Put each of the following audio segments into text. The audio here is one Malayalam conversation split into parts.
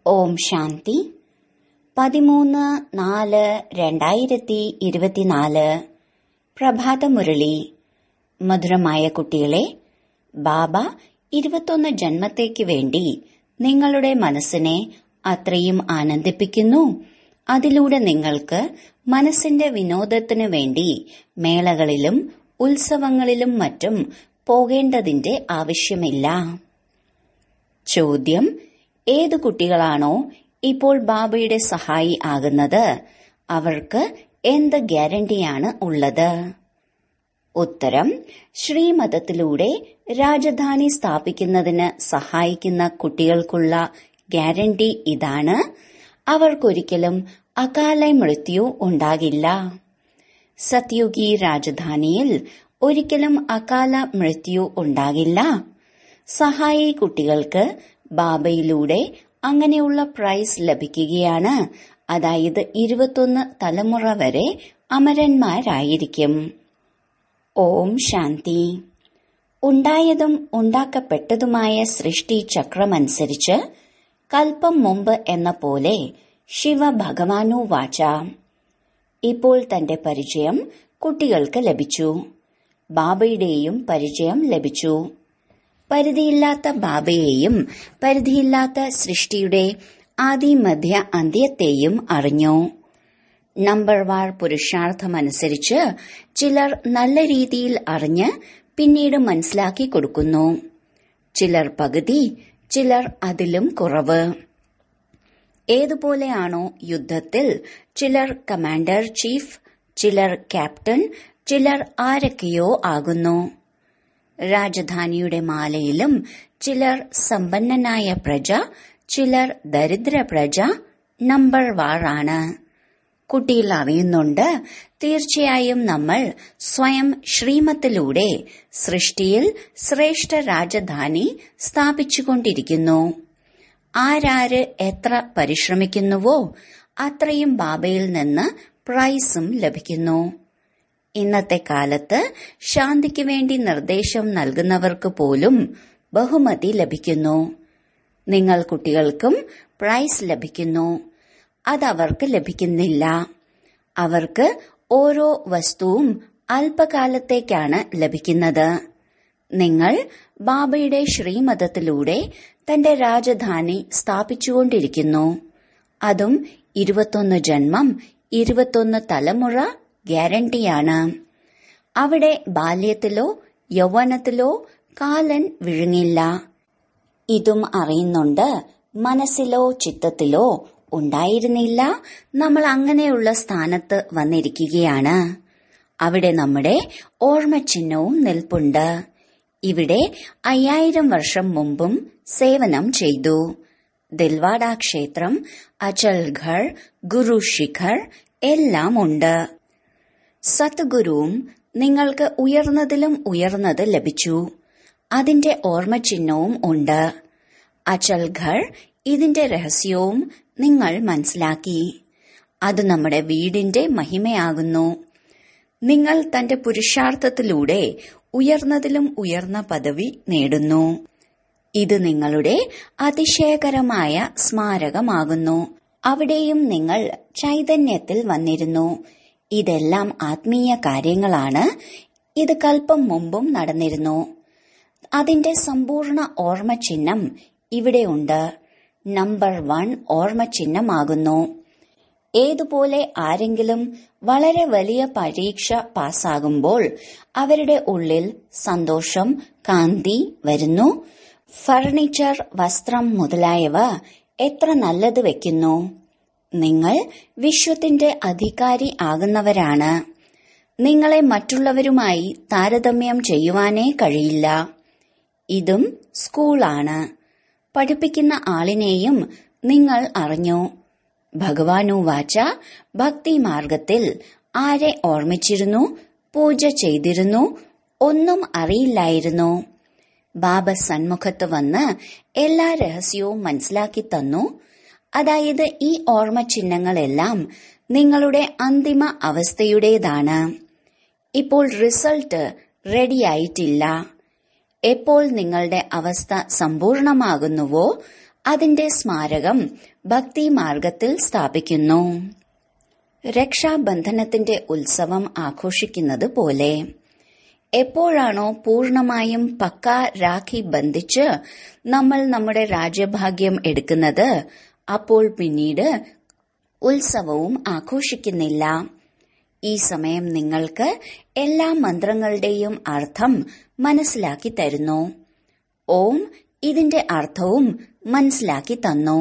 ഓം ശാന്തി പതിമൂന്ന് നാല് രണ്ടായിരത്തി ഇരുപത്തിനാല് പ്രഭാതമുരളി മധുരമായ കുട്ടികളെ ബാബ ഇരുപത്തൊന്ന് ജന്മത്തേക്ക് വേണ്ടി നിങ്ങളുടെ മനസ്സിനെ അത്രയും ആനന്ദിപ്പിക്കുന്നു അതിലൂടെ നിങ്ങൾക്ക് മനസ്സിന്റെ വിനോദത്തിനു വേണ്ടി മേളകളിലും ഉത്സവങ്ങളിലും മറ്റും പോകേണ്ടതിന്റെ ആവശ്യമില്ല ചോദ്യം ഏതു കുട്ടികളാണോ ഇപ്പോൾ ബാബയുടെ സഹായി ആകുന്നത് അവർക്ക് എന്ത് ഗ്യാരണ്ടിയാണ് ഉള്ളത് ഉത്തരം ശ്രീമതത്തിലൂടെ രാജധാനി സ്ഥാപിക്കുന്നതിന് സഹായിക്കുന്ന കുട്ടികൾക്കുള്ള ഗ്യാരണ്ടി ഇതാണ് അവർക്കൊരിക്കലും അകാല മൃത്യു ഉണ്ടാകില്ല സത്യുഗി രാജധാനിയിൽ ഒരിക്കലും അകാല മൃത്യു ഉണ്ടാകില്ല സഹായി കുട്ടികൾക്ക് ബാബയിലൂടെ അങ്ങനെയുള്ള പ്രൈസ് ലഭിക്കുകയാണ് അതായത് ഇരുപത്തൊന്ന് തലമുറ വരെ അമരന്മാരായിരിക്കും ഓം ശാന്തി ഉണ്ടായതും ഉണ്ടാക്കപ്പെട്ടതുമായ സൃഷ്ടി ചക്രമനുസരിച്ച് കൽപ്പം മുമ്പ് എന്ന പോലെ ശിവ ഭഗവാനു വാച ഇപ്പോൾ തന്റെ പരിചയം കുട്ടികൾക്ക് ലഭിച്ചു ബാബയുടെയും പരിചയം ലഭിച്ചു പരിധിയില്ലാത്ത ബാബയെയും പരിധിയില്ലാത്ത സൃഷ്ടിയുടെ ആദി മധ്യ അന്ത്യത്തെയും അറിഞ്ഞു നമ്പർ വാർ പുരുഷാർത്ഥമനുസരിച്ച് ചിലർ നല്ല രീതിയിൽ അറിഞ്ഞ് പിന്നീട് മനസ്സിലാക്കി കൊടുക്കുന്നു ചിലർ പകുതി ചിലർ അതിലും കുറവ് ഏതുപോലെയാണോ യുദ്ധത്തിൽ ചിലർ കമാൻഡർ ചീഫ് ചിലർ ക്യാപ്റ്റൻ ചിലർ ആരൊക്കെയോ ആകുന്നു രാജധാനിയുടെ മാലയിലും ചിലർ സമ്പന്നനായ പ്രജ ചിലർ ദരിദ്ര പ്രജ നമ്പർ വാറാണ് കുട്ടികൾ അറിയുന്നുണ്ട് തീർച്ചയായും നമ്മൾ സ്വയം ശ്രീമത്തിലൂടെ സൃഷ്ടിയിൽ ശ്രേഷ്ഠ രാജധാനി സ്ഥാപിച്ചുകൊണ്ടിരിക്കുന്നു ആരാര് എത്ര പരിശ്രമിക്കുന്നുവോ അത്രയും ബാബയിൽ നിന്ന് പ്രൈസും ലഭിക്കുന്നു ഇന്നത്തെ കാലത്ത് ശാന്തിക്ക് വേണ്ടി നിർദ്ദേശം നൽകുന്നവർക്ക് പോലും ബഹുമതി ലഭിക്കുന്നു നിങ്ങൾ കുട്ടികൾക്കും പ്രൈസ് ലഭിക്കുന്നു അതവർക്ക് ലഭിക്കുന്നില്ല അവർക്ക് ഓരോ വസ്തുവും അല്പകാലത്തേക്കാണ് ലഭിക്കുന്നത് നിങ്ങൾ ബാബയുടെ ശ്രീമതത്തിലൂടെ തന്റെ രാജധാനി സ്ഥാപിച്ചുകൊണ്ടിരിക്കുന്നു അതും ഇരുപത്തൊന്ന് ജന്മം ഇരുപത്തൊന്ന് തലമുറ ഗ്യാരണ്ടിയാണ് അവിടെ ബാല്യത്തിലോ യൗവനത്തിലോ കാലൻ വിഴുങ്ങില്ല ഇതും അറിയുന്നുണ്ട് മനസ്സിലോ ചിത്തത്തിലോ ഉണ്ടായിരുന്നില്ല നമ്മൾ അങ്ങനെയുള്ള സ്ഥാനത്ത് വന്നിരിക്കുകയാണ് അവിടെ നമ്മുടെ ഓർമ്മചിഹ്നവും നിൽപ്പുണ്ട് ഇവിടെ അയ്യായിരം വർഷം മുമ്പും സേവനം ചെയ്തു ദിൽവാഡ ക്ഷേത്രം അചൽഘർ ഗുരു ശിഖർ എല്ലാം ഉണ്ട് സത്ഗുരുവും നിങ്ങൾക്ക് ഉയർന്നതിലും ഉയർന്നത് ലഭിച്ചു അതിന്റെ ഓർമ്മചിഹ്നവും ഉണ്ട് അചൽഘർ ഇതിന്റെ രഹസ്യവും നിങ്ങൾ മനസ്സിലാക്കി അത് നമ്മുടെ വീടിന്റെ മഹിമയാകുന്നു നിങ്ങൾ തന്റെ പുരുഷാർത്ഥത്തിലൂടെ ഉയർന്നതിലും ഉയർന്ന പദവി നേടുന്നു ഇത് നിങ്ങളുടെ അതിശയകരമായ സ്മാരകമാകുന്നു അവിടെയും നിങ്ങൾ ചൈതന്യത്തിൽ വന്നിരുന്നു ഇതെല്ലാം ആത്മീയ കാര്യങ്ങളാണ് ഇത് കൽപ്പം മുമ്പും നടന്നിരുന്നു അതിന്റെ സമ്പൂർണ്ണ ഓർമ്മചിഹ്നം ഇവിടെയുണ്ട് നമ്പർ വൺ ഓർമ്മചിഹ്നമാകുന്നു ഏതുപോലെ ആരെങ്കിലും വളരെ വലിയ പരീക്ഷ പാസ്സാകുമ്പോൾ അവരുടെ ഉള്ളിൽ സന്തോഷം കാന്തി വരുന്നു ഫർണിച്ചർ വസ്ത്രം മുതലായവ എത്ര നല്ലത് വെക്കുന്നു നിങ്ങൾ വിശ്വത്തിന്റെ അധികാരി ആകുന്നവരാണ് നിങ്ങളെ മറ്റുള്ളവരുമായി താരതമ്യം ചെയ്യുവാനേ കഴിയില്ല ഇതും സ്കൂളാണ് പഠിപ്പിക്കുന്ന ആളിനെയും നിങ്ങൾ അറിഞ്ഞു ഭഗവാനു വാച ഭക്തി മാർഗത്തിൽ ആരെ ഓർമ്മിച്ചിരുന്നു പൂജ ചെയ്തിരുന്നു ഒന്നും അറിയില്ലായിരുന്നു ബാബ സന്മുഖത്ത് വന്ന് എല്ലാ രഹസ്യവും മനസ്സിലാക്കി തന്നു അതായത് ഈ ഓർമ്മ ചിഹ്നങ്ങളെല്ലാം നിങ്ങളുടെ അന്തിമ അവസ്ഥയുടേതാണ് ഇപ്പോൾ റിസൾട്ട് റെഡിയായിട്ടില്ല എപ്പോൾ നിങ്ങളുടെ അവസ്ഥ സമ്പൂർണമാകുന്നുവോ അതിന്റെ സ്മാരകം ഭക്തി മാർഗത്തിൽ സ്ഥാപിക്കുന്നു രക്ഷാബന്ധനത്തിന്റെ ഉത്സവം ആഘോഷിക്കുന്നത് പോലെ എപ്പോഴാണോ പൂർണമായും പക്ക രാഖി ബന്ധിച്ച് നമ്മൾ നമ്മുടെ രാജ്യഭാഗ്യം എടുക്കുന്നത് അപ്പോൾ പിന്നീട് ഉത്സവവും ആഘോഷിക്കുന്നില്ല ഈ സമയം നിങ്ങൾക്ക് എല്ലാ മന്ത്രങ്ങളുടെയും അർത്ഥം മനസ്സിലാക്കി തരുന്നു ഓം ഇതിന്റെ അർത്ഥവും മനസ്സിലാക്കി തന്നു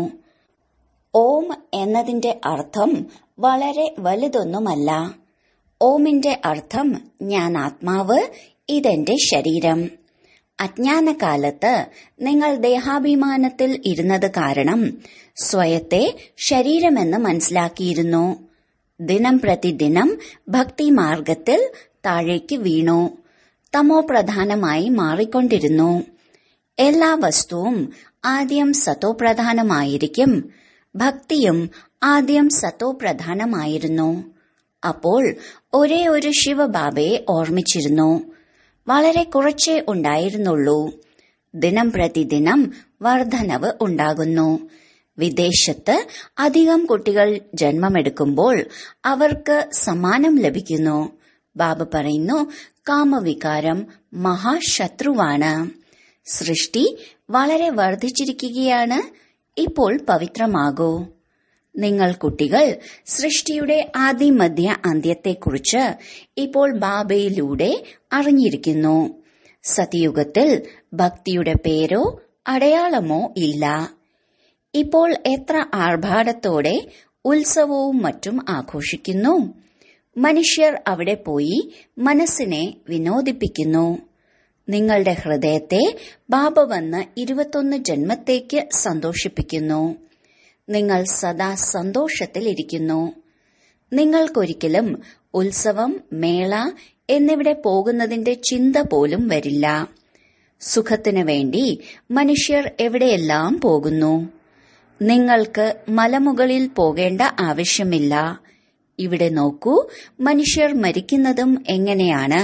ഓം എന്നതിന്റെ അർത്ഥം വളരെ വലുതൊന്നുമല്ല ഓമിന്റെ അർത്ഥം ഞാൻ ആത്മാവ് ഇതെന്റെ ശരീരം അജ്ഞാനകാലത്ത് നിങ്ങൾ ദേഹാഭിമാനത്തിൽ ഇരുന്നത് കാരണം സ്വയത്തെ ശരീരമെന്ന് മനസ്സിലാക്കിയിരുന്നു ദിനം പ്രതിദിനം ഭക്തി മാർഗത്തിൽ താഴേക്ക് വീണു തമോ പ്രധാനമായി മാറിക്കൊണ്ടിരുന്നു എല്ലാ വസ്തുവും ആദ്യം സത്തോ പ്രധാനമായിരിക്കും ഭക്തിയും ആദ്യം സത്തോ പ്രധാനമായിരുന്നു അപ്പോൾ ഒരേ ഒരു ശിവബാബയെ ഓർമ്മിച്ചിരുന്നു വളരെ കുറച്ചേ ഉണ്ടായിരുന്നുള്ളൂ ദിനം പ്രതിദിനം വർധനവ് ഉണ്ടാകുന്നു വിദേശത്ത് അധികം കുട്ടികൾ ജന്മമെടുക്കുമ്പോൾ അവർക്ക് സമ്മാനം ലഭിക്കുന്നു ബാബ പറയുന്നു കാമവികാരം മഹാശത്രുവാണ് സൃഷ്ടി വളരെ വർദ്ധിച്ചിരിക്കുകയാണ് ഇപ്പോൾ പവിത്രമാകൂ നിങ്ങൾ കുട്ടികൾ സൃഷ്ടിയുടെ ആദിമധ്യ അന്ത്യത്തെക്കുറിച്ച് ഇപ്പോൾ ബാബയിലൂടെ അറിഞ്ഞിരിക്കുന്നു സതയുഗത്തിൽ ഭക്തിയുടെ പേരോ അടയാളമോ ഇല്ല ഇപ്പോൾ എത്ര ആർഭാടത്തോടെ ഉത്സവവും മറ്റും ആഘോഷിക്കുന്നു മനുഷ്യർ അവിടെ പോയി മനസ്സിനെ വിനോദിപ്പിക്കുന്നു നിങ്ങളുടെ ഹൃദയത്തെ ബാബ വന്ന് ഇരുപത്തൊന്ന് ജന്മത്തേക്ക് സന്തോഷിപ്പിക്കുന്നു നിങ്ങൾ സദാ സന്തോഷത്തിലിരിക്കുന്നു നിങ്ങൾക്കൊരിക്കലും ഉത്സവം മേള എന്നിവിടെ പോകുന്നതിന്റെ ചിന്ത പോലും വരില്ല സുഖത്തിനു വേണ്ടി മനുഷ്യർ എവിടെയെല്ലാം പോകുന്നു നിങ്ങൾക്ക് മലമുകളിൽ പോകേണ്ട ആവശ്യമില്ല ഇവിടെ നോക്കൂ മനുഷ്യർ മരിക്കുന്നതും എങ്ങനെയാണ്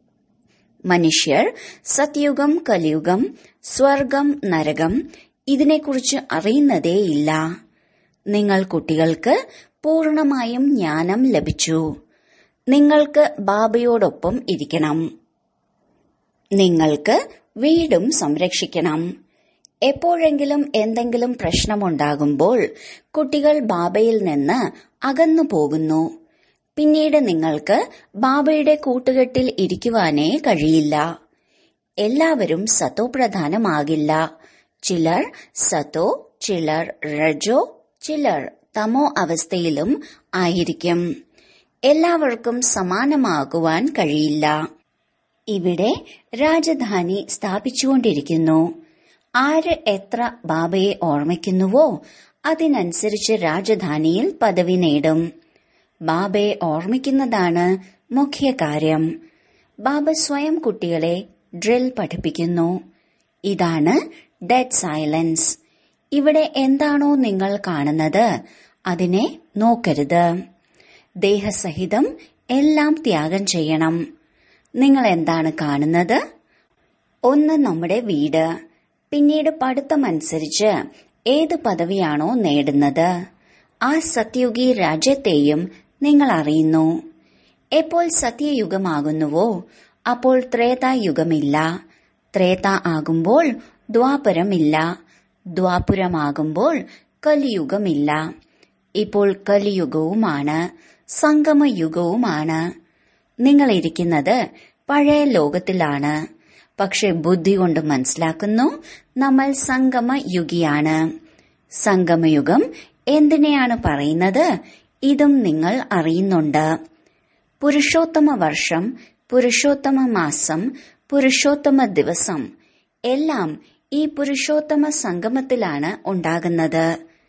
മനുഷ്യർ സത്യുഗം കലിയുഗം സ്വർഗം നരകം ഇതിനെക്കുറിച്ച് അറിയുന്നതേയില്ല നിങ്ങൾ കുട്ടികൾക്ക് പൂർണമായും ജ്ഞാനം ലഭിച്ചു നിങ്ങൾക്ക് ബാബയോടൊപ്പം ഇരിക്കണം നിങ്ങൾക്ക് വീടും സംരക്ഷിക്കണം എപ്പോഴെങ്കിലും എന്തെങ്കിലും പ്രശ്നമുണ്ടാകുമ്പോൾ കുട്ടികൾ ബാബയിൽ നിന്ന് അകന്നു പോകുന്നു പിന്നീട് നിങ്ങൾക്ക് ബാബയുടെ കൂട്ടുകെട്ടിൽ ഇരിക്കുവാനേ കഴിയില്ല എല്ലാവരും സത്തോ പ്രധാനമാകില്ല ചിലർ സത്തോ ചിലർ രജോ ചിലർ തമോ അവസ്ഥയിലും ആയിരിക്കും എല്ലാവർക്കും സമാനമാകുവാൻ കഴിയില്ല ഇവിടെ രാജധാനി സ്ഥാപിച്ചുകൊണ്ടിരിക്കുന്നു ആര് എത്ര ബാബയെ ഓർമ്മിക്കുന്നുവോ അതിനനുസരിച്ച് രാജധാനിയിൽ പദവി നേടും ബാബയെ ഓർമ്മിക്കുന്നതാണ് മുഖ്യ കാര്യം ബാബ സ്വയം കുട്ടികളെ ഡ്രിൽ പഠിപ്പിക്കുന്നു ഇതാണ് ഡെഡ് സൈലൻസ് ഇവിടെ എന്താണോ നിങ്ങൾ കാണുന്നത് അതിനെ നോക്കരുത് ദേഹസഹിതം എല്ലാം ത്യാഗം ചെയ്യണം നിങ്ങൾ എന്താണ് കാണുന്നത് ഒന്ന് നമ്മുടെ വീട് പിന്നീട് പഠിത്തമനുസരിച്ച് ഏത് പദവിയാണോ നേടുന്നത് ആ സത്യയുഗി രാജ്യത്തെയും നിങ്ങൾ അറിയുന്നു എപ്പോൾ സത്യയുഗമാകുന്നുവോ അപ്പോൾ ത്രേതായുഗമില്ല ത്രേത ആകുമ്പോൾ ദ്വാപരമില്ല ദ്വാപുരമാകുമ്പോൾ കലിയുഗമില്ല ഇപ്പോൾ കലിയുഗവുമാണ് സംഗമയുഗവുമാണ് നിങ്ങൾ ഇരിക്കുന്നത് പഴയ ലോകത്തിലാണ് പക്ഷെ ബുദ്ധി കൊണ്ട് മനസ്സിലാക്കുന്നു നമ്മൾ സംഗമയുഗിയാണ് സംഗമയുഗം എന്തിനെയാണ് പറയുന്നത് ഇതും നിങ്ങൾ അറിയുന്നുണ്ട് പുരുഷോത്തമ വർഷം പുരുഷോത്തമ മാസം പുരുഷോത്തമ ദിവസം എല്ലാം ഈ പുരുഷോത്തമ സംഗമത്തിലാണ് ഉണ്ടാകുന്നത്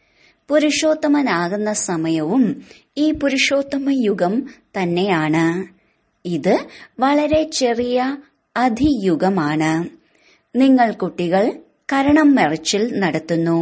പുരുഷോത്തമനാകുന്ന സമയവും ഈ പുരുഷോത്തമ യുഗം തന്നെയാണ് ഇത് വളരെ ചെറിയ അധിയുഗമാണ് നിങ്ങൾ കുട്ടികൾ കരണം മെറിച്ചിൽ നടത്തുന്നു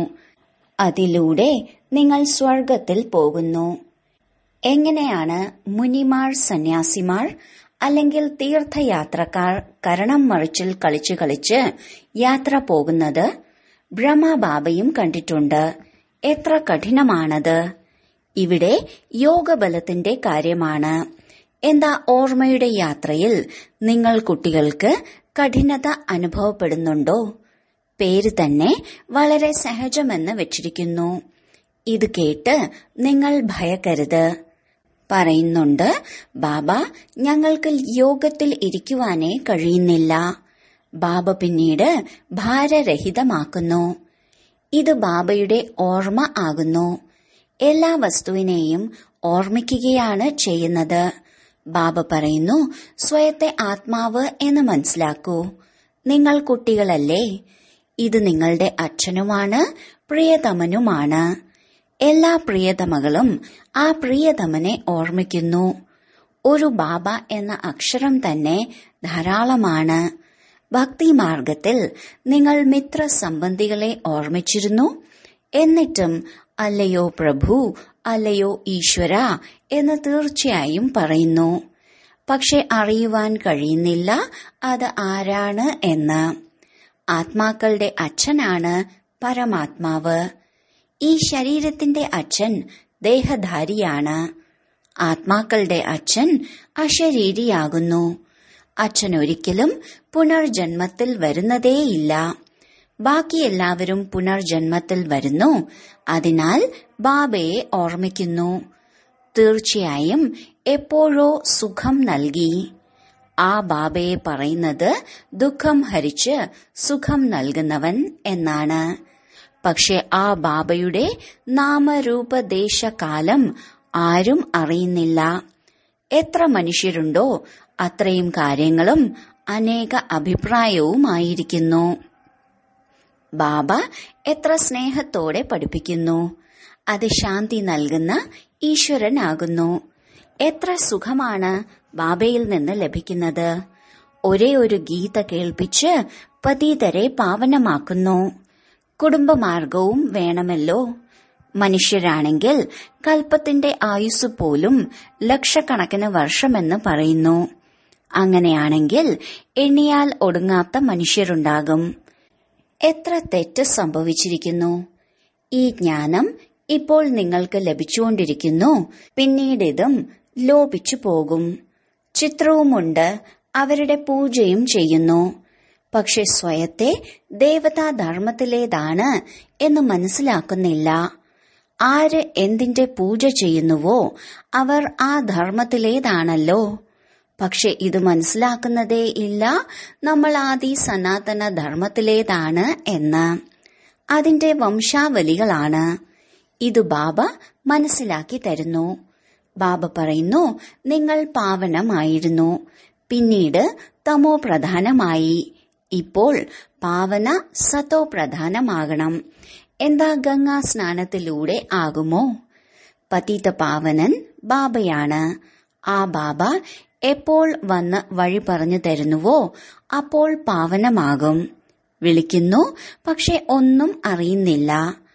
അതിലൂടെ നിങ്ങൾ സ്വർഗത്തിൽ പോകുന്നു എങ്ങനെയാണ് മുനിമാർ സന്യാസിമാർ അല്ലെങ്കിൽ തീർത്ഥയാത്രക്കാർ കരണം മറിച്ചിൽ കളിച്ചു കളിച്ച് യാത്ര പോകുന്നത് ബ്രഹ്മബാബയും കണ്ടിട്ടുണ്ട് എത്ര കഠിനമാണത് ഇവിടെ യോഗബലത്തിന്റെ കാര്യമാണ് എന്താ ഓർമ്മയുടെ യാത്രയിൽ നിങ്ങൾ കുട്ടികൾക്ക് കഠിനത അനുഭവപ്പെടുന്നുണ്ടോ പേര് തന്നെ വളരെ സഹജമെന്ന് വെച്ചിരിക്കുന്നു ഇത് കേട്ട് നിങ്ങൾ ഭയക്കരുത് പറയുന്നുണ്ട് ബാബ ഞങ്ങൾക്ക് യോഗത്തിൽ ഇരിക്കുവാനേ കഴിയുന്നില്ല ബാബ പിന്നീട് ഭാരരഹിതമാക്കുന്നു ഇത് ബാബയുടെ ഓർമ്മ ആകുന്നു എല്ലാ വസ്തുവിനെയും ഓർമ്മിക്കുകയാണ് ചെയ്യുന്നത് ബാബ പറയുന്നു സ്വയത്തെ ആത്മാവ് എന്ന് മനസ്സിലാക്കൂ നിങ്ങൾ കുട്ടികളല്ലേ ഇത് നിങ്ങളുടെ അച്ഛനുമാണ് പ്രിയതമനുമാണ് എല്ലാ പ്രിയതമകളും ആ പ്രിയതമനെ ഓർമ്മിക്കുന്നു ഒരു ബാബ എന്ന അക്ഷരം തന്നെ ധാരാളമാണ് ഭക്തിമാർഗത്തിൽ നിങ്ങൾ മിത്ര സംബന്ധികളെ ഓർമ്മിച്ചിരുന്നു എന്നിട്ടും അല്ലയോ പ്രഭു അല്ലയോ ഈശ്വര എന്ന് തീർച്ചയായും പറയുന്നു പക്ഷെ അറിയുവാൻ കഴിയുന്നില്ല അത് ആരാണ് എന്ന് ആത്മാക്കളുടെ അച്ഛനാണ് പരമാത്മാവ് ഈ ശരീരത്തിന്റെ അച്ഛൻ ദേഹധാരിയാണ് ആത്മാക്കളുടെ അച്ഛൻ അശരീരിയാകുന്നു അച്ഛൻ ഒരിക്കലും പുനർജന്മത്തിൽ വരുന്നതേയില്ല ബാക്കി എല്ലാവരും പുനർജന്മത്തിൽ വരുന്നു അതിനാൽ ബാബയെ ഓർമ്മിക്കുന്നു തീർച്ചയായും എപ്പോഴോ സുഖം നൽകി ആ ബാബയെ പറയുന്നത് ദുഃഖം ഹരിച്ച് സുഖം നൽകുന്നവൻ എന്നാണ് പക്ഷെ ആ ബാബയുടെ നാമരൂപദേശകാലം ആരും അറിയുന്നില്ല എത്ര മനുഷ്യരുണ്ടോ അത്രയും കാര്യങ്ങളും അനേക അഭിപ്രായവുമായിരിക്കുന്നു ബാബ എത്ര സ്നേഹത്തോടെ പഠിപ്പിക്കുന്നു അത് ശാന്തി നൽകുന്ന ഈശ്വരനാകുന്നു എത്ര സുഖമാണ് ബാബയിൽ നിന്ന് ലഭിക്കുന്നത് ഒരേ ഒരു ഗീത കേൾപ്പിച്ച് പതീതരെ പാവനമാക്കുന്നു കുടുംബമാർഗവും വേണമല്ലോ മനുഷ്യരാണെങ്കിൽ കൽപ്പത്തിന്റെ ആയുസ് പോലും ലക്ഷക്കണക്കിന് വർഷമെന്ന് പറയുന്നു അങ്ങനെയാണെങ്കിൽ എണ്ണിയാൽ ഒടുങ്ങാത്ത മനുഷ്യരുണ്ടാകും എത്ര തെറ്റ് സംഭവിച്ചിരിക്കുന്നു ഈ ജ്ഞാനം ഇപ്പോൾ നിങ്ങൾക്ക് ലഭിച്ചുകൊണ്ടിരിക്കുന്നു പിന്നീട് ഇതും ലോപിച്ചു പോകും ചിത്രവുമുണ്ട് അവരുടെ പൂജയും ചെയ്യുന്നു പക്ഷെ സ്വയത്തെ ദേവതാധർമ്മത്തിലേതാണ് എന്ന് മനസ്സിലാക്കുന്നില്ല ആര് എന്തിന്റെ പൂജ ചെയ്യുന്നുവോ അവർ ആ ധർമ്മത്തിലേതാണല്ലോ പക്ഷെ ഇത് മനസ്സിലാക്കുന്നതേ ഇല്ല നമ്മൾ ആദി സനാതന ധർമ്മത്തിലേതാണ് എന്ന് അതിന്റെ വംശാവലികളാണ് ഇത് ബാബ മനസ്സിലാക്കി തരുന്നു ബാബ പറയുന്നു നിങ്ങൾ പാവനമായിരുന്നു പിന്നീട് തമോ പ്രധാനമായി ഇപ്പോൾ പാവന സതോ പ്രധാനമാകണം എന്താ ഗംഗാ സ്നാനത്തിലൂടെ ആകുമോ പതിത പാവനൻ ബാബയാണ് ആ ബാബ എപ്പോൾ വന്ന് വഴി പറഞ്ഞു തരുന്നുവോ അപ്പോൾ പാവനമാകും വിളിക്കുന്നു പക്ഷെ ഒന്നും അറിയുന്നില്ല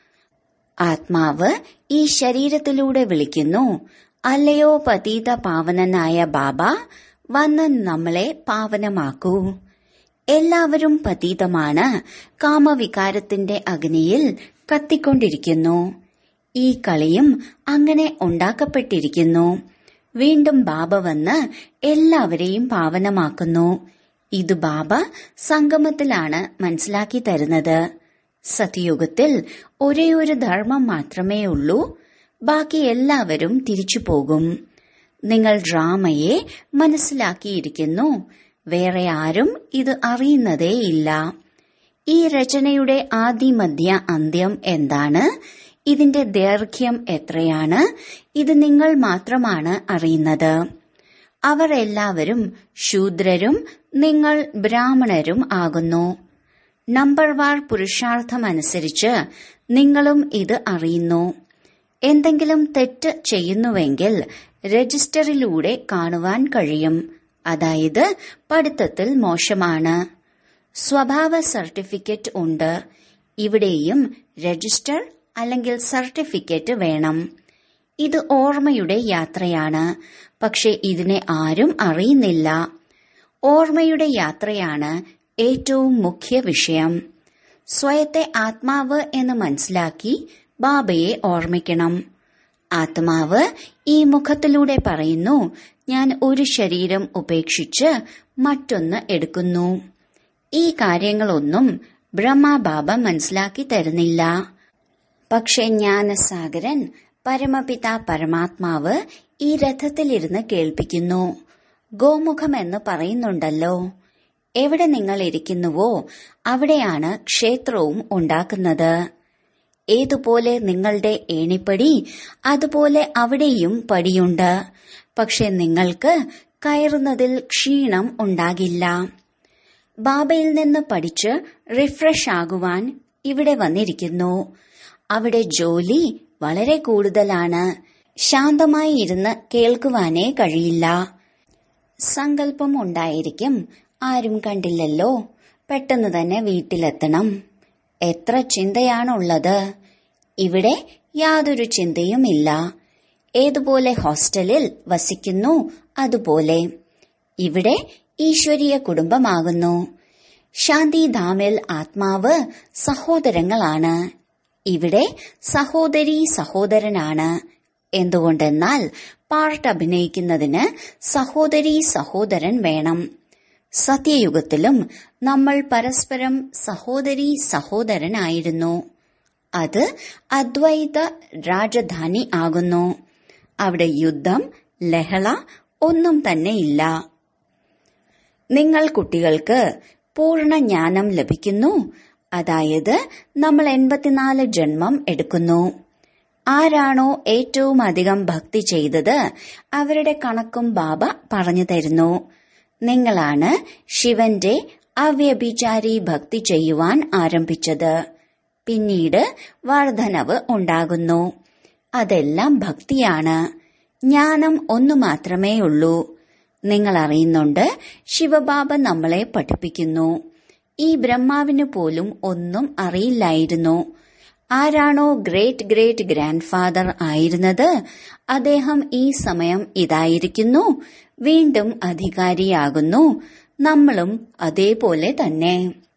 ആത്മാവ് ഈ ശരീരത്തിലൂടെ വിളിക്കുന്നു അല്ലയോ പതീത പാവനനായ ബാബ വന്ന് നമ്മളെ പാവനമാക്കൂ എല്ലാവരും പതീതമാണ് കാമവികാരത്തിന്റെ അഗ്നിയിൽ കത്തിക്കൊണ്ടിരിക്കുന്നു ഈ കളിയും അങ്ങനെ ഉണ്ടാക്കപ്പെട്ടിരിക്കുന്നു വീണ്ടും ബാബ വന്ന് എല്ലാവരെയും പാവനമാക്കുന്നു ഇത് ബാബ സംഗമത്തിലാണ് മനസ്സിലാക്കി തരുന്നത് സത്യയുഗത്തിൽ ഒരേ ഒരു ധർമ്മം മാത്രമേ ഉള്ളൂ ബാക്കി എല്ലാവരും തിരിച്ചു പോകും നിങ്ങൾ ഡ്രാമയെ മനസ്സിലാക്കിയിരിക്കുന്നു വേറെ ആരും ഇത് അറിയുന്നതേയില്ല ഈ രചനയുടെ ആദി മധ്യ അന്ത്യം എന്താണ് ഇതിന്റെ ദൈർഘ്യം എത്രയാണ് ഇത് നിങ്ങൾ മാത്രമാണ് അറിയുന്നത് അവർ എല്ലാവരും ശൂദ്രരും നിങ്ങൾ ബ്രാഹ്മണരും ആകുന്നു നമ്പർ വാർ പുരുഷാർത്ഥമനുസരിച്ച് നിങ്ങളും ഇത് അറിയുന്നു എന്തെങ്കിലും തെറ്റ് ചെയ്യുന്നുവെങ്കിൽ രജിസ്റ്ററിലൂടെ കാണുവാൻ കഴിയും അതായത് പഠിത്തത്തിൽ മോശമാണ് സ്വഭാവ സർട്ടിഫിക്കറ്റ് ഉണ്ട് ഇവിടെയും രജിസ്റ്റർ അല്ലെങ്കിൽ സർട്ടിഫിക്കറ്റ് വേണം ഇത് ഓർമ്മയുടെ യാത്രയാണ് പക്ഷെ ഇതിനെ ആരും അറിയുന്നില്ല ഓർമ്മയുടെ യാത്രയാണ് ഏറ്റവും മുഖ്യ വിഷയം സ്വയത്തെ ആത്മാവ് എന്ന് മനസ്സിലാക്കി ബാബയെ ഓർമ്മിക്കണം ആത്മാവ് ഈ മുഖത്തിലൂടെ പറയുന്നു ഞാൻ ഒരു ശരീരം ഉപേക്ഷിച്ച് മറ്റൊന്ന് എടുക്കുന്നു ഈ കാര്യങ്ങളൊന്നും ബ്രഹ്മബാബ മനസ്സിലാക്കി തരുന്നില്ല പക്ഷെ ജ്ഞാനസാഗരൻ പരമപിത പരമാത്മാവ് ഈ രഥത്തിലിരുന്ന് കേൾപ്പിക്കുന്നു ഗോമുഖം എന്ന് പറയുന്നുണ്ടല്ലോ എവിടെ നിങ്ങൾ ഇരിക്കുന്നുവോ അവിടെയാണ് ക്ഷേത്രവും ഉണ്ടാക്കുന്നത് ഏതുപോലെ നിങ്ങളുടെ ഏണിപ്പടി അതുപോലെ അവിടെയും പടിയുണ്ട് പക്ഷെ നിങ്ങൾക്ക് കയറുന്നതിൽ ക്ഷീണം ഉണ്ടാകില്ല ബാബയിൽ നിന്ന് പഠിച്ച് റിഫ്രഷ് ആകുവാൻ ഇവിടെ വന്നിരിക്കുന്നു അവിടെ ജോലി വളരെ കൂടുതലാണ് ശാന്തമായി ഇരുന്ന് കേൾക്കുവാനേ കഴിയില്ല സങ്കല്പം ഉണ്ടായിരിക്കും ആരും കണ്ടില്ലല്ലോ പെട്ടെന്ന് തന്നെ വീട്ടിലെത്തണം എത്ര ചിന്തയാണുള്ളത് ഇവിടെ യാതൊരു ചിന്തയുമില്ല ഏതുപോലെ ഹോസ്റ്റലിൽ വസിക്കുന്നു അതുപോലെ ഇവിടെ ഈശ്വരീയ കുടുംബമാകുന്നു ശാന്തിധാമിൽ ആത്മാവ് സഹോദരങ്ങളാണ് ഇവിടെ സഹോദരി സഹോദരനാണ് എന്തുകൊണ്ടെന്നാൽ പാർട്ട് അഭിനയിക്കുന്നതിന് സഹോദരി സഹോദരൻ വേണം സത്യയുഗത്തിലും നമ്മൾ പരസ്പരം സഹോദരി സഹോദരനായിരുന്നു അത് അദ്വൈത രാജധാനി ആകുന്നു അവിടെ യുദ്ധം ലഹള ഒന്നും തന്നെ ഇല്ല നിങ്ങൾ കുട്ടികൾക്ക് പൂർണ്ണ ജ്ഞാനം ലഭിക്കുന്നു അതായത് നമ്മൾ എൺപത്തിനാല് ജന്മം എടുക്കുന്നു ആരാണോ ഏറ്റവും അധികം ഭക്തി ചെയ്തത് അവരുടെ കണക്കും ബാബ പറഞ്ഞു തരുന്നു നിങ്ങളാണ് ശിവന്റെ അവ്യഭിചാരി ഭക്തി ചെയ്യുവാൻ ആരംഭിച്ചത് പിന്നീട് വർധനവ് ഉണ്ടാകുന്നു അതെല്ലാം ഭക്തിയാണ് ജ്ഞാനം ഒന്നു മാത്രമേ ഉള്ളൂ നിങ്ങൾ അറിയുന്നുണ്ട് ശിവബാബ നമ്മളെ പഠിപ്പിക്കുന്നു ഈ ബ്രഹ്മാവിന് പോലും ഒന്നും അറിയില്ലായിരുന്നു ആരാണോ ഗ്രേറ്റ് ഗ്രേറ്റ് ഗ്രാൻഡ് ഫാദർ ആയിരുന്നത് അദ്ദേഹം ഈ സമയം ഇതായിരിക്കുന്നു വീണ്ടും അധികാരിയാകുന്നു നമ്മളും അതേപോലെ തന്നെ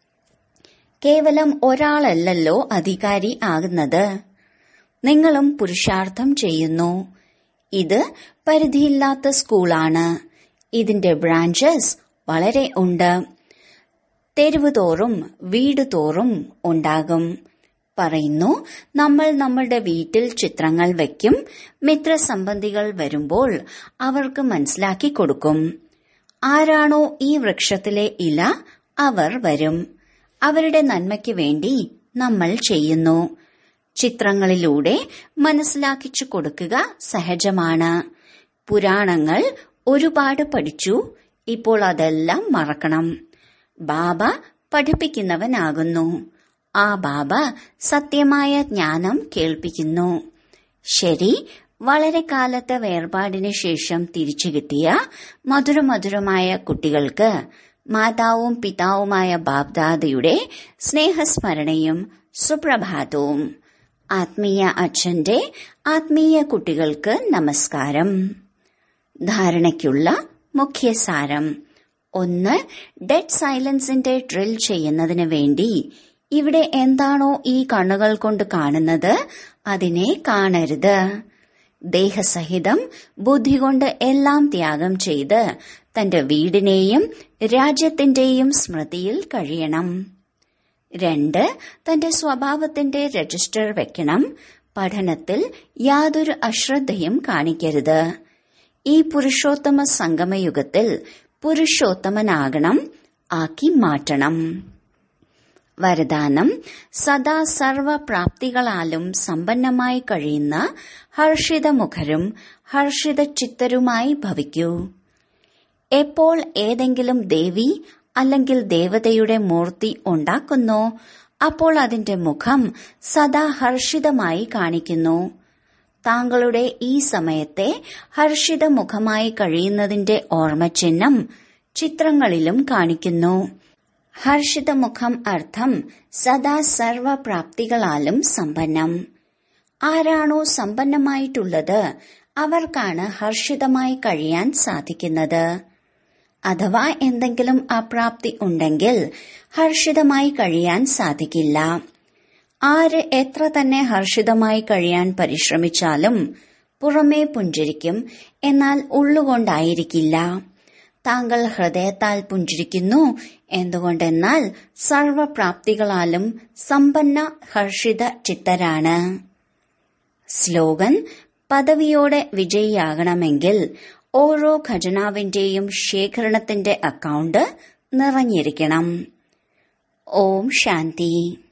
കേവലം ഒരാളല്ലല്ലോ അധികാരി ആകുന്നത് നിങ്ങളും പുരുഷാർത്ഥം ചെയ്യുന്നു ഇത് പരിധിയില്ലാത്ത സ്കൂളാണ് ഇതിന്റെ ബ്രാഞ്ചസ് വളരെ ഉണ്ട് തെരുവ് തോറും വീട് തോറും ഉണ്ടാകും പറയുന്നു നമ്മൾ നമ്മളുടെ വീട്ടിൽ ചിത്രങ്ങൾ വയ്ക്കും മിത്രസംബന്ധികൾ വരുമ്പോൾ അവർക്ക് മനസ്സിലാക്കി കൊടുക്കും ആരാണോ ഈ വൃക്ഷത്തിലെ ഇല അവർ വരും അവരുടെ നന്മയ്ക്ക് വേണ്ടി നമ്മൾ ചെയ്യുന്നു ചിത്രങ്ങളിലൂടെ മനസ്സിലാക്കിച്ചു കൊടുക്കുക സഹജമാണ് പുരാണങ്ങൾ ഒരുപാട് പഠിച്ചു ഇപ്പോൾ അതെല്ലാം മറക്കണം ബാബ പഠിപ്പിക്കുന്നവനാകുന്നു ആ ബാബ സത്യമായ ജ്ഞാനം കേൾപ്പിക്കുന്നു ശരി വളരെ കാലത്തെ വേർപാടിന് ശേഷം തിരിച്ചു കിട്ടിയ മധുരമധുരമായ കുട്ടികൾക്ക് മാതാവും പിതാവുമായ ബാബ്ദാദയുടെ സ്നേഹസ്മരണയും സുപ്രഭാതവും ആത്മീയ അച്ഛന്റെ ആത്മീയ കുട്ടികൾക്ക് നമസ്കാരം ധാരണയ്ക്കുള്ള മുഖ്യസാരം ഒന്ന് ഡെഡ് സൈലൻസിന്റെ ഡ്രിൽ ചെയ്യുന്നതിന് വേണ്ടി ഇവിടെ എന്താണോ ഈ കണ്ണുകൾ കൊണ്ട് കാണുന്നത് അതിനെ കാണരുത് ദേഹസഹിതം ബുദ്ധി കൊണ്ട് എല്ലാം ത്യാഗം ചെയ്ത് തന്റെ വീടിനെയും രാജ്യത്തിന്റെയും സ്മൃതിയിൽ കഴിയണം രണ്ട് തന്റെ സ്വഭാവത്തിന്റെ രജിസ്റ്റർ വെക്കണം പഠനത്തിൽ യാതൊരു അശ്രദ്ധയും കാണിക്കരുത് ഈ പുരുഷോത്തമ സംഗമയുഗത്തിൽ പുരുഷോത്തമനാകണം ആക്കി മാറ്റണം വരദാനം സദാ സർവപ്രാപ്തികളാലും സമ്പന്നമായി കഴിയുന്ന ഹർഷിതമുഖരും ഹർഷിത ചിത്തരുമായി ഭവിക്കൂ എപ്പോൾ ഏതെങ്കിലും ദേവി അല്ലെങ്കിൽ ദേവതയുടെ മൂർത്തി ഉണ്ടാക്കുന്നോ അപ്പോൾ അതിന്റെ മുഖം സദാ ഹർഷിതമായി കാണിക്കുന്നു താങ്കളുടെ ഈ സമയത്തെ ഹർഷിത മുഖമായി കഴിയുന്നതിന്റെ ഓർമ്മചിഹ്നം ചിത്രങ്ങളിലും കാണിക്കുന്നു ഹർഷിതമുഖം അർത്ഥം സദാ സർവപ്രാപ്തികളാലും സമ്പന്നം ആരാണോ സമ്പന്നമായിട്ടുള്ളത് അവർക്കാണ് ഹർഷിതമായി കഴിയാൻ സാധിക്കുന്നത് അഥവാ എന്തെങ്കിലും അപ്രാപ്തി ഉണ്ടെങ്കിൽ ഹർഷിതമായി കഴിയാൻ സാധിക്കില്ല ആര് എത്ര തന്നെ ഹർഷിതമായി കഴിയാൻ പരിശ്രമിച്ചാലും പുറമേ പുഞ്ചിരിക്കും എന്നാൽ ഉള്ളുകൊണ്ടായിരിക്കില്ല താങ്കൾ ഹൃദയത്താൽ പുഞ്ചിരിക്കുന്നു എന്തുകൊണ്ടെന്നാൽ സർവപ്രാപ്തികളാലും സമ്പന്ന ഹർഷിത ചിത്തരാണ് സ്ലോഗൻ പദവിയോടെ വിജയിയാകണമെങ്കിൽ ഓരോ ഖജനാവിന്റെയും ശേഖരണത്തിന്റെ അക്കൗണ്ട് നിറഞ്ഞിരിക്കണം ഓം ശാന്തി